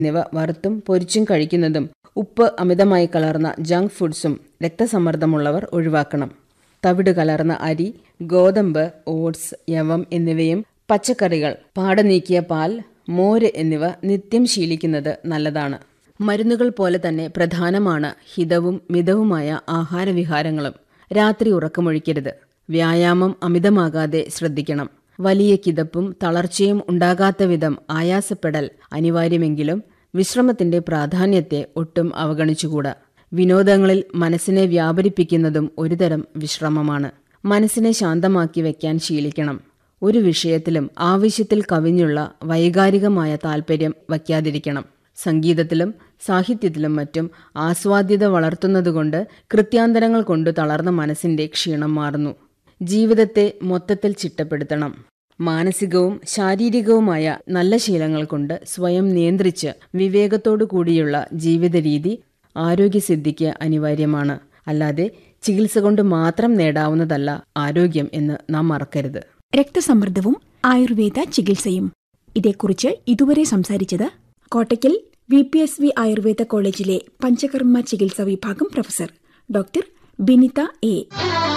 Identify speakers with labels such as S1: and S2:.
S1: എന്നിവ വറുത്തും പൊരിച്ചും കഴിക്കുന്നതും ഉപ്പ് അമിതമായി കലർന്ന ജങ്ക് ഫുഡ്സും രക്തസമ്മർദ്ദമുള്ളവർ ഒഴിവാക്കണം തവിട് കലർന്ന അരി ഗോതമ്പ് ഓട്സ് യവം എന്നിവയും പച്ചക്കറികൾ പാടനീക്കിയ പാൽ മോര് എന്നിവ നിത്യം ശീലിക്കുന്നത് നല്ലതാണ് മരുന്നുകൾ പോലെ തന്നെ പ്രധാനമാണ് ഹിതവും മിതവുമായ ആഹാരവിഹാരങ്ങളും രാത്രി ഉറക്കമൊഴിക്കരുത് വ്യായാമം അമിതമാകാതെ ശ്രദ്ധിക്കണം വലിയ കിതപ്പും തളർച്ചയും ഉണ്ടാകാത്ത വിധം ആയാസപ്പെടൽ അനിവാര്യമെങ്കിലും വിശ്രമത്തിന്റെ പ്രാധാന്യത്തെ ഒട്ടും അവഗണിച്ചുകൂടാ വിനോദങ്ങളിൽ മനസ്സിനെ വ്യാപരിപ്പിക്കുന്നതും ഒരുതരം വിശ്രമമാണ് മനസ്സിനെ ശാന്തമാക്കി വെക്കാൻ ശീലിക്കണം ഒരു വിഷയത്തിലും ആവശ്യത്തിൽ കവിഞ്ഞുള്ള വൈകാരികമായ താൽപ്പര്യം വയ്ക്കാതിരിക്കണം സംഗീതത്തിലും സാഹിത്യത്തിലും മറ്റും ആസ്വാദ്യത വളർത്തുന്നതുകൊണ്ട് കൃത്യാന്തരങ്ങൾ കൊണ്ട് തളർന്ന മനസ്സിന്റെ ക്ഷീണം മാറുന്നു ജീവിതത്തെ മൊത്തത്തിൽ ചിട്ടപ്പെടുത്തണം മാനസികവും ശാരീരികവുമായ നല്ല ശീലങ്ങൾ കൊണ്ട് സ്വയം നിയന്ത്രിച്ച് വിവേകത്തോടു കൂടിയുള്ള ജീവിത രീതി ആരോഗ്യസിദ്ധിക്ക് അനിവാര്യമാണ് അല്ലാതെ ചികിത്സ കൊണ്ട് മാത്രം നേടാവുന്നതല്ല ആരോഗ്യം എന്ന് നാം മറക്കരുത്
S2: രക്തസമ്മർദ്ദവും ആയുർവേദ ചികിത്സയും ഇതേക്കുറിച്ച് ഇതുവരെ സംസാരിച്ചത് Kottakkal V P S V Ayurveda കോളേജിലെ പഞ്ചകർമ്മ ചികിത്സാ വിഭാഗം പ്രൊഫസർ ഡോക്ടർ ബിനിത എ